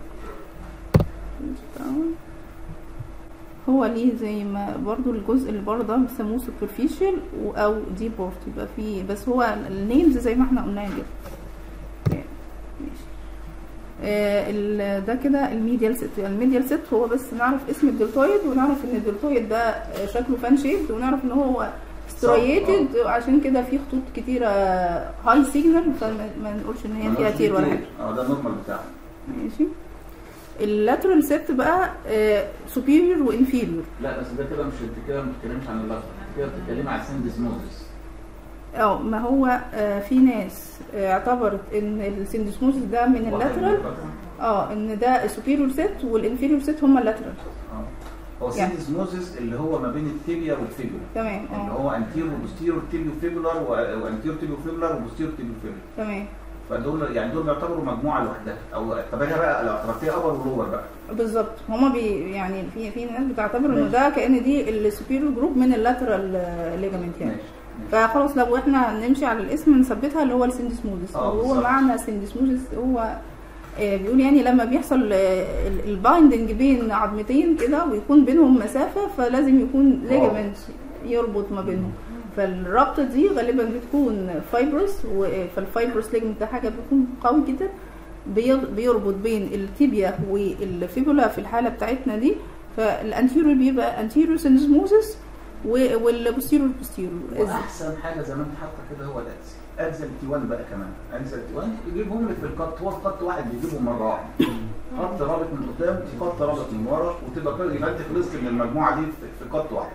[SPEAKER 1] هو ليه زي ما برضو الجزء اللي بره ده بيسموه سوبرفيشال او دي بورت يبقى فيه بس هو النيمز زي ما احنا قلناها كده ماشي آه، ال- ده كده الميديال ست الميديال ست هو بس نعرف اسم الدلتويد ونعرف ان الدلتويد ده آه، شكله فان شيبد ونعرف ان هو سترويتد عشان كده في خطوط كتيره هاي سيجنال فما ما نقولش ان هي فيها تير ولا حاجه
[SPEAKER 6] اه ده النورمال بتاعه
[SPEAKER 1] ماشي اللاترال سيبت بقى سوبيريور وانفيريور
[SPEAKER 2] لا بس ده كده مش انت كده ما بتتكلمش عن اللفظ انت كده بتتكلمي عن السندسموزس
[SPEAKER 1] اه ما هو آه، في ناس آه، اعتبرت ان السندسموزس ده من اللاترال اه ان ده السوبيريور سيت والانفيريور سيت هما اللاترال
[SPEAKER 6] هو
[SPEAKER 1] يعني.
[SPEAKER 6] سيندسموزس اللي هو ما بين التيبيا والفيبولا
[SPEAKER 1] تمام
[SPEAKER 6] اللي
[SPEAKER 1] اه
[SPEAKER 6] هو انتيرو وبوستيرو تيبيو فيبولار وانتيرو تيبيو فيبولار وبوستيرو تيبيو فيبولار
[SPEAKER 1] تمام
[SPEAKER 6] فدول يعني دول بيعتبروا مجموعه لوحدها او طب اجي بقى لو اعتبرتيها ابر ولور بقى
[SPEAKER 1] بالظبط هما بي يعني في في ناس بتعتبر انه ده كان دي السوبيريور جروب من اللاترال ليجامنت يعني
[SPEAKER 6] ماشي
[SPEAKER 1] فخلاص لو احنا نمشي على الاسم نثبتها اللي هو السندسموزس
[SPEAKER 6] اه
[SPEAKER 1] وهو
[SPEAKER 6] بالظبط.
[SPEAKER 1] معنى سندسموزس هو آه، بيقول يعني لما بيحصل البايندنج بين عظمتين كده ويكون بينهم مسافة فلازم يكون ليجامنت يربط ما بينهم فالرابطة دي غالبا بتكون فايبرس فالفايبرس ليجمنت ده حاجة بيكون قوي جدا بي- بيربط بين التيبيا والفيبولا في الحالة بتاعتنا دي فالانتيريور بيبقى انتيريور سندسموزس والبوستيريور بوستيريور
[SPEAKER 6] واحسن حاجه زي ما انت حاطه كده هو الاكسل اكسل تي 1 بقى كمان اكسل تي 1 يجيبهم لك في الخط هو خط واحد بيجيبهم مره واحده خط رابط من قدام خط رابط من ورا وتبقى كده يبقى انت خلصت من المجموعه دي في- في خط واحد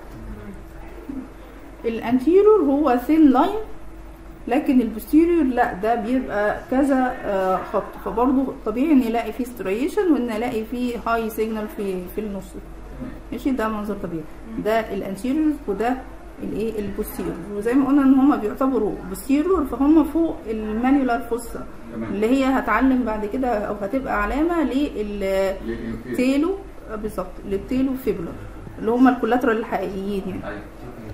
[SPEAKER 1] الانتيريور هو ثين لاين لكن البوستيريور لا ده بيبقى كذا آه، خط فبرضه طبيعي ان يلاقي فيه ستريشن وان الاقي فيه هاي سيجنال في في النص ماشي ده منظر طبيعي ده الانتيريور وده الايه البوستيريور وزي ما قلنا ان هم بيعتبروا بوستيريور فهم فوق المانيولار فوسا
[SPEAKER 6] تمام
[SPEAKER 1] اللي هي هتعلم بعد كده او هتبقى علامه للتيلو
[SPEAKER 2] للانفيريور
[SPEAKER 1] آه، بالظبط للتيلو فيبولار اللي هم الكولاترال الحقيقيين يعني
[SPEAKER 2] ايوه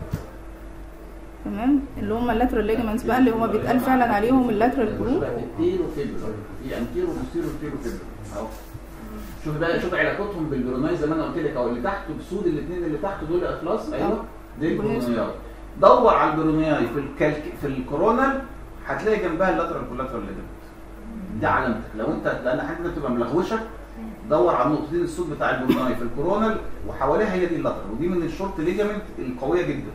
[SPEAKER 1] تمام اللي هم اللاترال ليجمنتس بقى اللي هم بيتقال فعلا عليهم اللاترال جروب
[SPEAKER 2] التيرو فيبرو في انتيرو بوستيرو تيرو فيبرو اهو شوف بقى شوف علاقتهم بالبروناي زي ما انا قلت لك اهو اللي تحت بسود الاثنين اللي تحت دول اطلس ايوه دي البرونايات
[SPEAKER 6] دور على البرونياي في الكالك في الكورونال هتلاقي جنبها اللاترال كولاترال ليجمنت دي علامتك لو انت لان حاجه بتبقى ملغوشه دور على النقطتين السود بتاع البروناي في الكورونال وحواليها هي دي اللاترال ودي من الشورت ليجمنت القويه جدا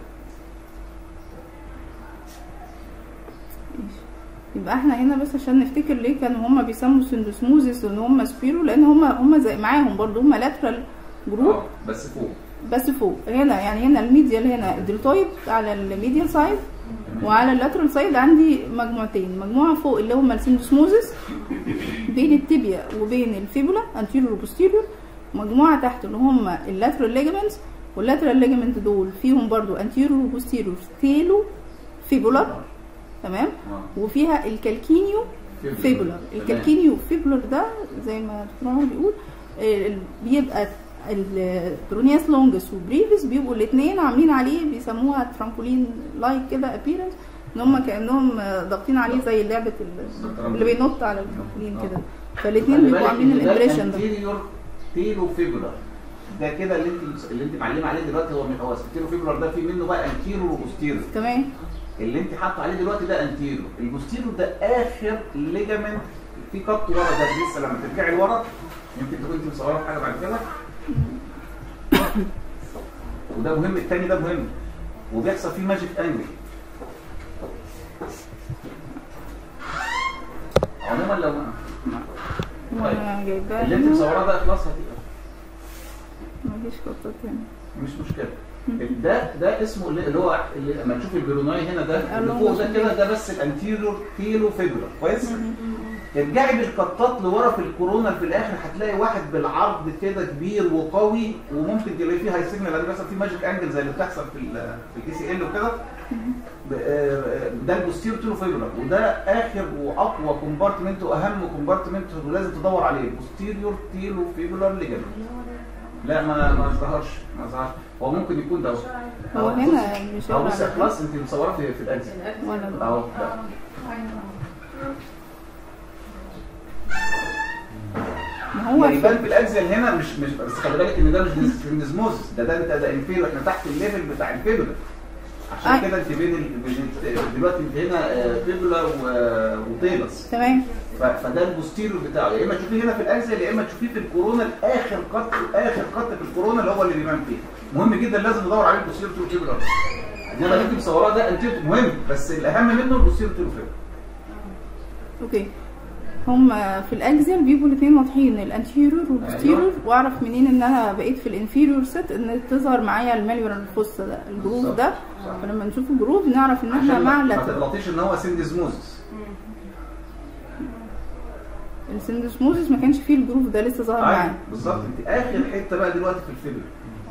[SPEAKER 1] يبقى احنا هنا بس عشان نفتكر ليه كانوا هم بيسموا سندوسموزيس وان هم سبيرو لان هم هم زي معاهم برضو هم لاترال جروب
[SPEAKER 2] اه بس فوق
[SPEAKER 1] بس فوق هنا يعني هنا الميديال هنا الدلتويد على الميديال سايد وعلى اللاترال سايد عندي مجموعتين مجموعه فوق اللي هم السندوسموزيس بين التibia وبين الفيبولا انتيريور وبوستيريور مجموعه تحت اللي هم اللاترال ليجمنتس واللاترال ليجمنت دول فيهم برضو انتيريور وبوستيريور تيلو فيبولار تمام
[SPEAKER 6] اه
[SPEAKER 1] وفيها الكالكينيو فيبولار الكالكينيو فيبولار ده زي ما الدكتور عمر بيقول آه، ال- بيبقى البرونياس لونجس وبريفيس بيبقوا الاثنين عاملين عليه بيسموها ترامبولين لايك كده ابيرنس ان هم كانهم آه، ضاغطين عليه زي لعبه ال- اللي بينط على الترامبولين كده فالاثنين بيبقوا عاملين الامبريشن ده
[SPEAKER 2] انتيريور تيلو فيبولار
[SPEAKER 6] ده كده اللي انت اللي انت معلمه عليه دلوقتي هو هو سبتيرو فيبرال ده في منه بقى انتيرو وبوستيرو
[SPEAKER 1] تمام
[SPEAKER 6] اللي انت حاطه عليه دلوقتي ده انتيرو البوستيرو ده اخر ليجامنت في قط ورا ده لسه لما ترجعي لورا يمكن تكون انت مصوره حاجه بعد كده وده مهم التاني ده مهم وبيحصل فيه ماجيك انجل عموما لو
[SPEAKER 1] وانا جايباه
[SPEAKER 6] اللي انت
[SPEAKER 1] هنا
[SPEAKER 6] مصوراه ده اخلاص هتبقى
[SPEAKER 1] مفيش قطة تاني
[SPEAKER 6] مش مشكله ده ده اسمه اللي اللي هو اللي لما تشوف البروناي هنا ده اللي فوق ده كده ده بس الانتيريور تيلو فيبرا كويس ترجعي بالقطات لورا في الكورونا في الاخر هتلاقي واحد بالعرض كده كبير وقوي وممكن تلاقي فيه هاي سيجنال لان بيحصل فيه ماجيك انجل زي اللي بتحصل في ال في الاي سي ال وكده ب- آه، ده البوستيريور تيلو فيبرا وده اخر واقوى كومبارتمنت واهم كومبارتمنت ولازم تدور عليه البوستيريور تيلو فيبرا ليجامنت لا ما ما ظهرش ما ظهرش هو ممكن يكون ده
[SPEAKER 1] هو هنا مش
[SPEAKER 6] اهو
[SPEAKER 1] هيقرا
[SPEAKER 6] بص يا
[SPEAKER 1] على
[SPEAKER 6] خلاص انت مصوره في في الاجزاء
[SPEAKER 1] ولا ده.
[SPEAKER 6] اهو ده.
[SPEAKER 1] ما هو
[SPEAKER 6] يعني يبان
[SPEAKER 1] في-
[SPEAKER 6] في الاجزاء اللي هنا مش مش بس خلي بالك ان ده مش ديزموزس ده ده انت ده انفيرو احنا تحت الليفل بتاع الفيبولا عشان
[SPEAKER 1] آه.
[SPEAKER 6] كده انت بين ال... بين- دلوقتي انت هنا آه، فيبولا و- وطيبس
[SPEAKER 1] تمام
[SPEAKER 6] ف- فده البوستيريور بتاعه يا اما تشوفيه هنا في الاجزاء يا اما تشوفيه في الكورونا الاخر قط اخر قط في الكورونا اللي هو اللي بيبان فيه مهم جدا لازم ندور عليه البوستيريور تو فيبولا انما اللي انت مصوراه ده انت مهم بس الاهم منه البوستيريور تو فيبولا
[SPEAKER 1] اوكي هم في الاكزيال بيبقوا الاثنين واضحين الانتيريور والبوستيريور
[SPEAKER 6] أيوة.
[SPEAKER 1] واعرف منين ان انا بقيت في الانفيريور ست ان تظهر معايا الماليورال فوسا ده الجروف
[SPEAKER 6] بالظبط.
[SPEAKER 1] ده
[SPEAKER 6] صح.
[SPEAKER 1] فلما نشوف الجروف نعرف ان احنا
[SPEAKER 6] عشان
[SPEAKER 1] مع
[SPEAKER 6] ما ما
[SPEAKER 1] اللاتر
[SPEAKER 6] تغلطيش ان هو سندزموزس
[SPEAKER 1] السندسموزس ما كانش فيه الجروف ده لسه ظاهر معايا
[SPEAKER 6] أيوة، بالظبط انت اخر حته بقى دلوقتي في الفيبر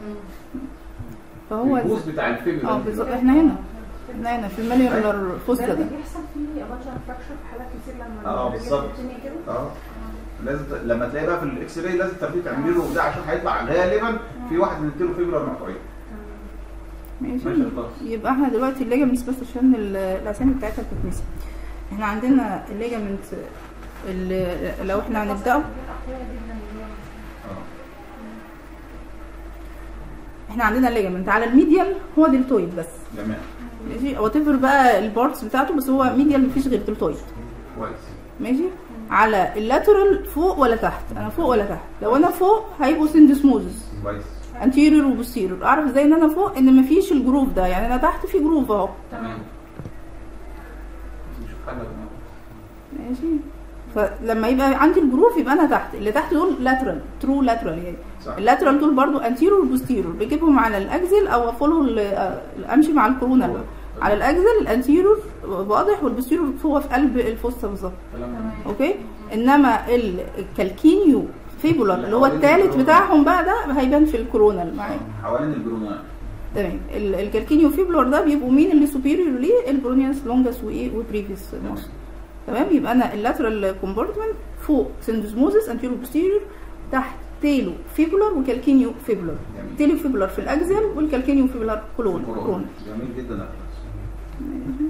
[SPEAKER 1] فهو
[SPEAKER 6] البوز بتاع الفيبر
[SPEAKER 1] اه بالظبط احنا هنا احنا هنا في الماليورال فوسا
[SPEAKER 5] ده
[SPEAKER 1] ده
[SPEAKER 5] بيحصل فيه اباجر فراكشر في حالات كتير لما
[SPEAKER 6] اه
[SPEAKER 5] الرجل
[SPEAKER 6] بالظبط.
[SPEAKER 5] بتتني كده
[SPEAKER 6] اه لازم ت- لما تلاقي بقى في الاكس راي لازم ترتيب تعملي له ده عشان هيطلع غالبا في واحد من الكيلو فيبر مقطوعين
[SPEAKER 1] ماشي
[SPEAKER 6] ماشي خلاص
[SPEAKER 1] يبقى احنا دلوقتي الليجامنتس بس عشان ال- الاسامي بتاعتها بتتنسي احنا عندنا الليجامنت اللي لو احنا هنبداه احنا عندنا الليجامنت على الميديال هو دلتويد بس
[SPEAKER 6] تمام
[SPEAKER 1] ماشي وات ايفر بقى البارتس بتاعته بس هو ميديال مفيش غير دلتويد
[SPEAKER 6] كويس
[SPEAKER 1] ماشي على اللاترال فوق ولا تحت انا فوق ولا تحت لو انا فوق هيبقوا سندسموزس
[SPEAKER 6] كويس
[SPEAKER 1] انتيريور وبوستيريور اعرف ازاي ان انا فوق ان مفيش الجروف ده يعني انا تحت في جروف اهو
[SPEAKER 6] تمام نشوف حاجه كمان.
[SPEAKER 1] ماشي فلما يبقى عندي الجروف يبقى انا تحت اللي تحت دول لاترال ترو لاترال يعني
[SPEAKER 6] صح
[SPEAKER 1] اللاترال دول برضو انتيريور وبوستيريور بجيبهم على الاكزل او فولو امشي مع الكورونا اللي. على الاكزل الانتيريور واضح والبوستيريور هو في قلب الفصه بالظبط
[SPEAKER 6] كلام
[SPEAKER 1] اوكي انما ال- الكالكينيو فيبولار اللي هو الثالث بتاعهم بقى ده هيبان في الكورونا معايا
[SPEAKER 6] حوالين البرونات
[SPEAKER 1] تمام ال- الكالكينيو فيبولار ده بيبقوا مين اللي سوبيريور ليه البرونيانس لونجس وايه وبريفيس ماسل تمام يبقى انا اللاترال كومبارتمنت فوق سندوزموزس انتيرو بوستيريور تحت تيلو فيبولار وكالكينيو فيبولار
[SPEAKER 6] جميل
[SPEAKER 1] تيلو فيبولار في الاكزيال والكالكينيو فيبولار كولون
[SPEAKER 6] كورونا
[SPEAKER 1] كولون
[SPEAKER 6] جميل جدا يا أخي.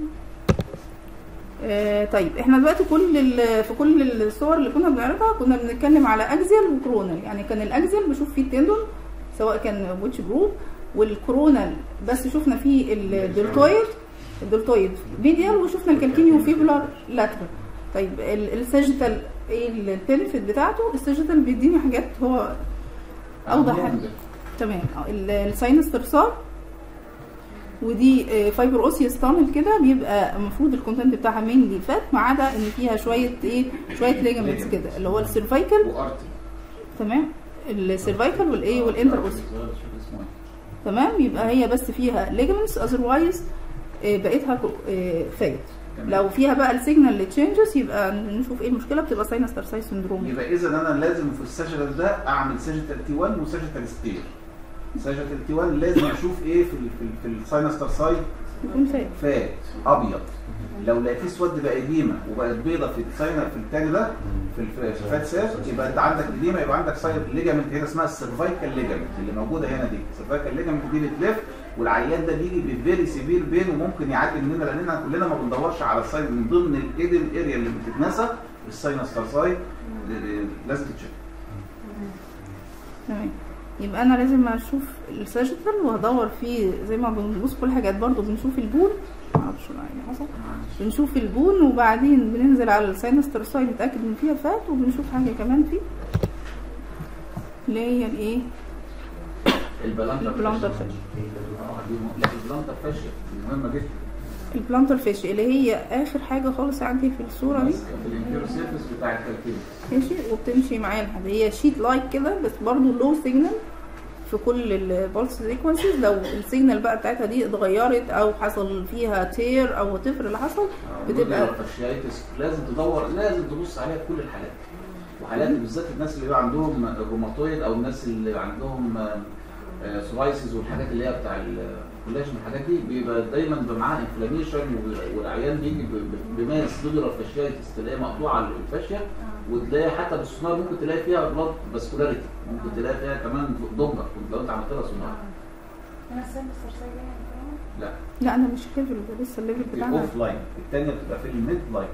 [SPEAKER 1] آه طيب احنا دلوقتي كل ال- في كل الصور اللي كنا بنعرضها كنا بنتكلم على اكزيال وكرونال يعني كان الاكزيال بشوف فيه التندون سواء كان ويتش جروب والكرونال بس شفنا فيه الدلتويد الدلتويد ميديال وشفنا الكالكينيو فيبولار لاترال طيب ال- الساجيتال ايه البنفيت بتاعته الساجيتال بيديني حاجات هو اوضح حاجه تمام اه، ال- الساينس ترسار ودي آه، فايبر اوسيوس تانل كده بيبقى المفروض الكونتنت بتاعها مينلي فات ما عدا ان فيها شويه ايه شويه ليجامنتس كده اللي هو السيرفايكال
[SPEAKER 6] وارتي
[SPEAKER 1] تمام السيرفايكال والايه والانتر اوسيوس تمام يبقى هي بس فيها ليجامنتس اذروايز بقيتها آه، فات لو فيها بقى السيجنال تشينجز يبقى نشوف ايه المشكله بتبقى ساينس ترساي سندروم
[SPEAKER 6] يبقى اذا انا لازم في الساجيتال ده اعمل ساجيتال تي 1 وساجيتال ستير ساجيتال تي 1 لازم اشوف ايه في ال في, ال في الساينس ترساي
[SPEAKER 1] يكون فات
[SPEAKER 6] فات ابيض لو لقيتيه اسود بقى اديمه وبقت بيضه في الساينس في التاني ده في الف- في الفات سير يبقى انت عندك اديمه يبقى عندك سايد ليجامنت هنا اسمها السيرفايكال ليجامنت اللي موجوده هنا دي السيرفايكال ليجامنت دي بتلف والعيان ده بيجي بفيري سيفير بين وممكن يعدي مننا لاننا كلنا ما بندورش على السايد من ضمن الايدن اريا اللي بتتنسى الساينس ترساي لازم تتشيك
[SPEAKER 1] تمام يبقى انا لازم اشوف الساجيتال وهدور فيه زي ما بنبص كل حاجات برضو بنشوف البون معرفش بقى ايه حصل بنشوف البون وبعدين بننزل على الساينس ترسايد نتاكد ان فيها فات وبنشوف حاجه كمان فيه اللي هي الايه
[SPEAKER 2] البلانتر
[SPEAKER 1] البلانتر
[SPEAKER 2] فاشيا. اه دي م- لا البلانتر فاشيا دي مهمه جدا
[SPEAKER 1] البلانتر فيش اللي هي اخر حاجه خالص عندي في الصوره دي
[SPEAKER 2] ماسكة في الانتيرو سيرفيس بتاع الكالكين
[SPEAKER 1] ماشي وبتمشي معايا لحد هي شيت لايك كده بس برضو لو سيجنال في كل البولس سيكونسز لو السيجنال بقى بتاعتها دي اتغيرت او حصل فيها تير او تفر اللي حصل بتبقى
[SPEAKER 2] الفاشيايتس لازم تدور لازم تبص عليها في كل الحالات وحالات بالذات الناس اللي بيبقى عندهم روماتويد او الناس اللي عندهم سورايسز والحاجات اللي هي بتاع الكولاجين والحاجات دي بيبقى دايما بيبقى معاها انفلاميشن والعيان بيجي ب- ب- بماس دودر فاشيايتس تلاقي مقطوعه الفاشيه وتلاقي حتى بالسونار ممكن تلاقي فيها بلاد فاسكولاريتي ممكن تلاقي فيها كمان دوبلر لو انت عملت لها سونار
[SPEAKER 5] انا الساينس ترسايد يعني
[SPEAKER 2] لا
[SPEAKER 1] لا انا مش ليفل ده لسه الليفل
[SPEAKER 6] في
[SPEAKER 1] بتاعنا
[SPEAKER 6] الاوف لاين الثانيه بتبقى في الميد لاين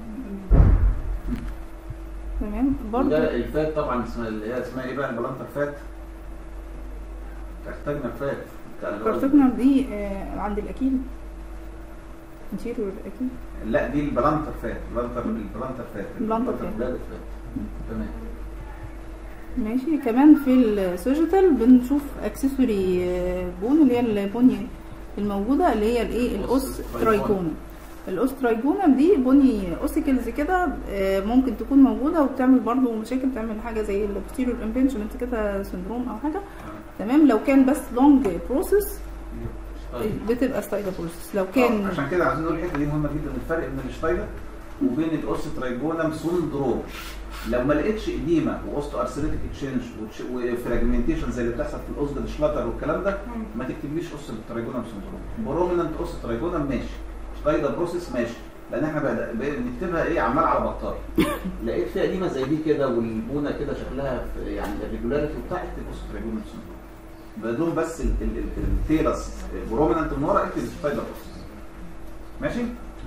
[SPEAKER 1] تمام برضو
[SPEAKER 2] وده الفات طبعا اسمها اللي هي اسمها ايه بقى البلانتر فات كارتاجنا فات بتاع اللي هو-
[SPEAKER 1] كارتجنر دي آه عند الاكيد انتيريور الاكيد
[SPEAKER 6] لا دي البلانتر فات البلانتر البلانتر فات
[SPEAKER 1] البلانتر فات.
[SPEAKER 2] لا ده فات تمام
[SPEAKER 1] ماشي كمان في السيجيتال بنشوف اكسسوري بون اللي هي البني الموجوده اللي هي الايه الاوس ترايجونم الاوس ترايجونم دي بني اوسيكلز كده آه، ممكن تكون موجوده وبتعمل برضو مشاكل تعمل حاجه زي البوستيريور امبنشمنت كده سندروم او حاجه تمام لو كان بس لونج بروسيس
[SPEAKER 2] طيب
[SPEAKER 1] بتبقى ستايدا بروسيس لو
[SPEAKER 6] كان
[SPEAKER 1] كان
[SPEAKER 6] عشان كده عايزين نقول الحته دي مهمه جدا الفرق بين الشتايجر وبين الاوس ترايجونم سندروم لو ما لقيتش اديمه واوستو ارثريتك تشينج وفراجمنتيشن زي اللي بتحصل في الاوزد شلاتر والكلام ده ما تكتبليش اوس ترايجونم سندروم بروميننت اوس ترايجونم ماشي شتايجر بروسيس ماشي لان احنا بقى بقى بنكتبها ايه عمال على بطال
[SPEAKER 2] لقيت فيها قديمه زي دي كده والبونه كده شكلها في يعني الريجولاريتي بتاعت
[SPEAKER 6] اكتب اوس ترايجونم سندروم بدون بس ال- ال- ال- التيرس بروميننت من ورا اكتب شتايجر بروسيس ماشي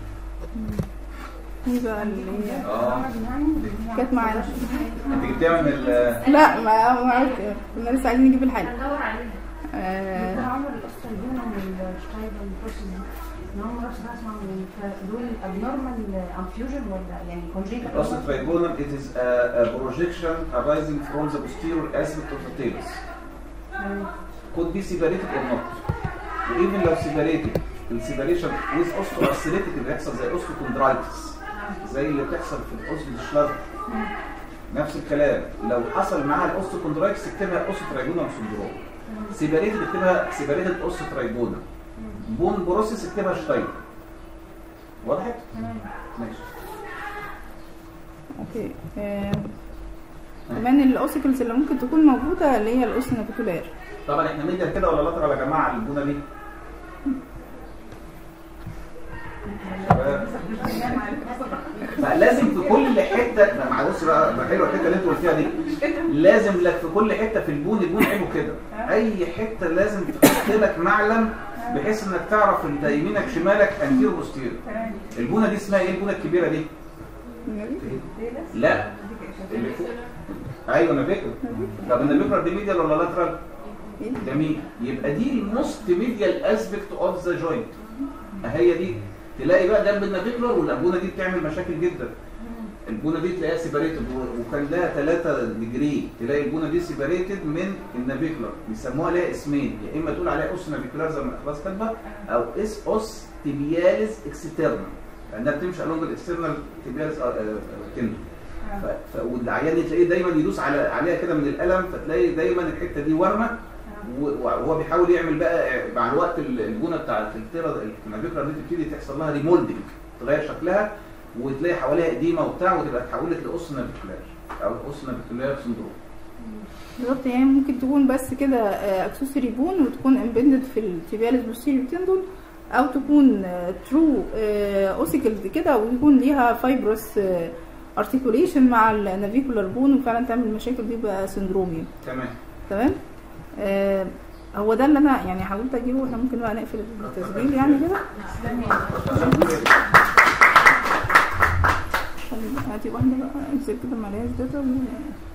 [SPEAKER 1] دي بقى اللي هي
[SPEAKER 6] اه
[SPEAKER 1] كانت معانا
[SPEAKER 6] انت جبتها من ال
[SPEAKER 1] لا ما ما عرفت. كنا لسه عايزين نجيب الحاجه
[SPEAKER 3] هندور عليها
[SPEAKER 1] آه
[SPEAKER 5] عمر الاسترجون والشتايب والبروسيس دي ان هم نفس اسمع دول abnormal انفيوجن ولا يعني congenital
[SPEAKER 6] Also trigonal, it is a, a projection arising from the posterior aspect of the talus. Could be separated or not. Even لو separated, السيبريشن with osteoarthritic اللي بيحصل زي osteochondritis زي اللي بتحصل في الاوستوشلازم نفس الكلام لو حصل معاها الاوستوكوندرايتس اكتبها اوستوترايجونال سندروم سيبريتد اكتبها سيبريتد اوستوترايجونال بون بروسيس اكتبها شتاير وضحت؟ ماشي
[SPEAKER 1] اوكي آه، كمان الاوسيكلز اللي ممكن تكون موجوده اللي هي الاوسينافيكولار
[SPEAKER 6] طبعا احنا ميديا كده ولا لاترال يا جماعه على البونه دي شباب. فلازم في كل حته ما معلش بقى بقى حلوه الحته اللي انتوا قلتيها دي لازم لك في كل حته في البون البون عيبه كده اي حته لازم تحط لك معلم بحيث انك تعرف انت يمينك شمالك انتيرو بوستيرو البونه دي اسمها ايه البونه الكبيره دي لا اللي فوق ايوه انا فاكر طب النافيكولار دي ميديال ولا لاترال جميل يبقى دي الموست ميديال اسبكت اوف ذا جوينت هي دي تلاقي بقى جنب النافيكولار والابونه دي بتعمل مشاكل جدا البونه دي تلاقيها سيبريتد وكان لها 3 ديجري تلاقي البونه دي سيبريتد من النافيكولار بيسموها لها اسمين يا اما تقول عليها اوس نافيكولار زي ما خلاص كاتبه او اس اوس تيبياليز اكسترنال لانها بتمشي along الاكسترنال تيبياليز تندو ف... ف... والعيان دي تلاقيه دايما يدوس على عليها كده من الالم فتلاقي دايما الحته دي ورمه و- وهو بيحاول يعمل بقى مع الوقت ال- البونه بتاعت التيرا النافيكولار دي تبتدي تحصل لها ريمولدنج تغير شكلها وتلاقي حواليها اديمه وبتاع وتبقى اتحولت لاوس نافيكولار او اوس نافيكولار سندروم
[SPEAKER 1] بالظبط يعني ممكن تكون بس كده اكسسوري بون وتكون امبندد في التيبياليس بوستيريور تندون او تكون ترو اوسيكلز كده ويكون ليها فايبروس ارتيكوليشن مع النافيكولار بون وفعلا تعمل مشاكل دي بقى سندرومي
[SPEAKER 6] تمام
[SPEAKER 1] تمام آه هو ده اللي انا يعني حاولت اجيبه احنا ممكن بقى نقفل التسجيل يعني كده خلي- هاتي واحده بقى اكسل كده معلهاش داتا و-